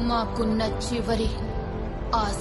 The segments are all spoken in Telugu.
మాకున్న చివరి ఆశ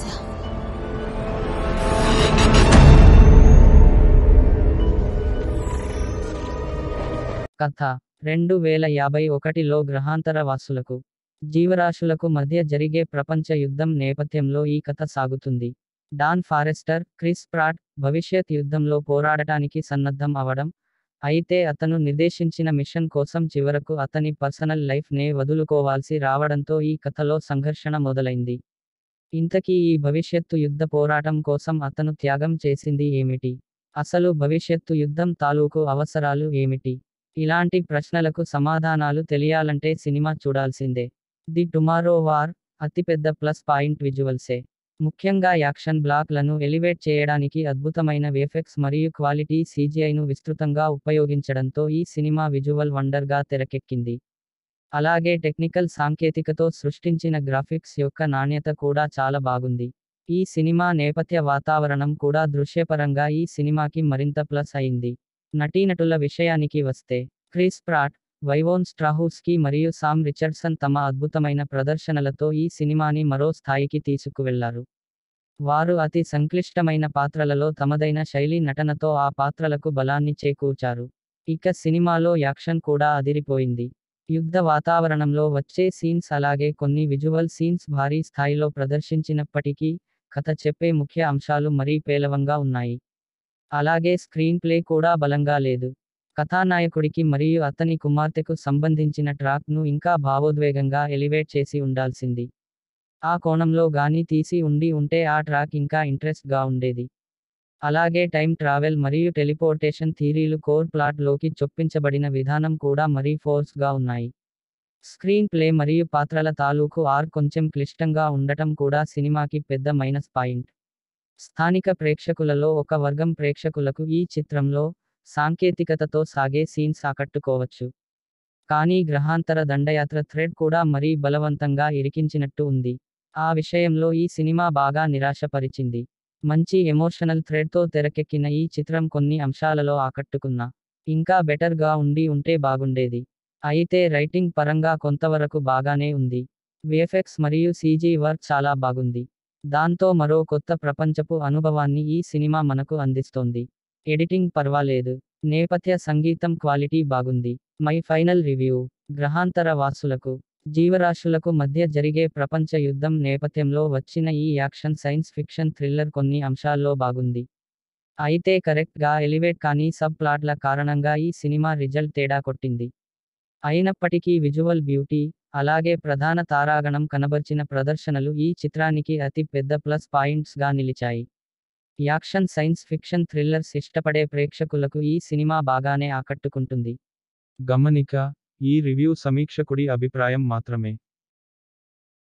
కథ రెండు వేల యాభై ఒకటిలో గ్రహాంతర వాసులకు జీవరాశులకు మధ్య జరిగే ప్రపంచ యుద్ధం నేపథ్యంలో ఈ కథ సాగుతుంది డాన్ ఫారెస్టర్ క్రిస్ ప్రాట్ భవిష్యత్ యుద్ధంలో పోరాడటానికి సన్నద్ధం అవడం అయితే అతను నిర్దేశించిన మిషన్ కోసం చివరకు అతని పర్సనల్ లైఫ్ నే వదులుకోవాల్సి రావడంతో ఈ కథలో సంఘర్షణ మొదలైంది ఇంతకీ ఈ భవిష్యత్తు యుద్ధ పోరాటం కోసం అతను త్యాగం చేసింది ఏమిటి అసలు భవిష్యత్తు యుద్ధం తాలూకు అవసరాలు ఏమిటి ఇలాంటి ప్రశ్నలకు సమాధానాలు తెలియాలంటే సినిమా చూడాల్సిందే ది టుమారో వార్ అతిపెద్ద ప్లస్ పాయింట్ విజువల్సే ముఖ్యంగా యాక్షన్ బ్లాక్లను ఎలివేట్ చేయడానికి అద్భుతమైన వేఫెక్స్ మరియు క్వాలిటీ సీజీఐను విస్తృతంగా ఉపయోగించడంతో ఈ సినిమా విజువల్ వండర్గా తెరకెక్కింది అలాగే టెక్నికల్ సాంకేతికతో సృష్టించిన గ్రాఫిక్స్ యొక్క నాణ్యత కూడా చాలా బాగుంది ఈ సినిమా నేపథ్య వాతావరణం కూడా దృశ్యపరంగా ఈ సినిమాకి మరింత ప్లస్ అయింది నటీనటుల విషయానికి వస్తే క్రిస్ ప్రాట్ వైవోన్ స్ట్రాహూస్కి మరియు సామ్ రిచర్డ్సన్ తమ అద్భుతమైన ప్రదర్శనలతో ఈ సినిమాని మరో స్థాయికి తీసుకువెళ్లారు వారు అతి సంక్లిష్టమైన పాత్రలలో తమదైన శైలి నటనతో ఆ పాత్రలకు బలాన్ని చేకూర్చారు ఇక సినిమాలో యాక్షన్ కూడా అదిరిపోయింది యుద్ధ వాతావరణంలో వచ్చే సీన్స్ అలాగే కొన్ని విజువల్ సీన్స్ భారీ స్థాయిలో ప్రదర్శించినప్పటికీ కథ చెప్పే ముఖ్య అంశాలు మరీ పేలవంగా ఉన్నాయి అలాగే స్క్రీన్ ప్లే కూడా బలంగా లేదు కథానాయకుడికి మరియు అతని కుమార్తెకు సంబంధించిన ట్రాక్ను ఇంకా భావోద్వేగంగా ఎలివేట్ చేసి ఉండాల్సింది ఆ కోణంలో గాని తీసి ఉండి ఉంటే ఆ ట్రాక్ ఇంకా ఇంట్రెస్ట్గా ఉండేది అలాగే టైం ట్రావెల్ మరియు టెలిపోర్టేషన్ థీరీలు కోర్ ప్లాట్లోకి చొప్పించబడిన విధానం కూడా మరీ ఫోర్స్గా ఉన్నాయి స్క్రీన్ ప్లే మరియు పాత్రల తాలూకు ఆర్ కొంచెం క్లిష్టంగా ఉండటం కూడా సినిమాకి పెద్ద మైనస్ పాయింట్ స్థానిక ప్రేక్షకులలో ఒక వర్గం ప్రేక్షకులకు ఈ చిత్రంలో సాంకేతికతతో సాగే సీన్స్ ఆకట్టుకోవచ్చు కానీ గ్రహాంతర దండయాత్ర థ్రెడ్ కూడా మరీ బలవంతంగా ఇరికించినట్టు ఉంది ఆ విషయంలో ఈ సినిమా బాగా నిరాశపరిచింది మంచి ఎమోషనల్ థ్రెడ్తో తెరకెక్కిన ఈ చిత్రం కొన్ని అంశాలలో ఆకట్టుకున్నా ఇంకా బెటర్గా ఉండి ఉంటే బాగుండేది అయితే రైటింగ్ పరంగా కొంతవరకు బాగానే ఉంది విఎఫ్ఎక్స్ మరియు సీజీ వర్క్ చాలా బాగుంది దాంతో మరో కొత్త ప్రపంచపు అనుభవాన్ని ఈ సినిమా మనకు అందిస్తోంది ఎడిటింగ్ పర్వాలేదు నేపథ్య సంగీతం క్వాలిటీ బాగుంది మై ఫైనల్ రివ్యూ గ్రహాంతర వాసులకు జీవరాశులకు మధ్య జరిగే ప్రపంచ యుద్ధం నేపథ్యంలో వచ్చిన ఈ యాక్షన్ సైన్స్ ఫిక్షన్ థ్రిల్లర్ కొన్ని అంశాల్లో బాగుంది అయితే కరెక్ట్గా ఎలివేట్ కానీ సబ్ ప్లాట్ల కారణంగా ఈ సినిమా రిజల్ట్ తేడా కొట్టింది అయినప్పటికీ విజువల్ బ్యూటీ అలాగే ప్రధాన తారాగణం కనబర్చిన ప్రదర్శనలు ఈ చిత్రానికి అతి పెద్ద ప్లస్ పాయింట్స్గా నిలిచాయి యాక్షన్ సైన్స్ ఫిక్షన్ థ్రిల్లర్స్ ఇష్టపడే ప్రేక్షకులకు ఈ సినిమా బాగానే ఆకట్టుకుంటుంది గమనిక ఈ రివ్యూ సమీక్షకుడి అభిప్రాయం మాత్రమే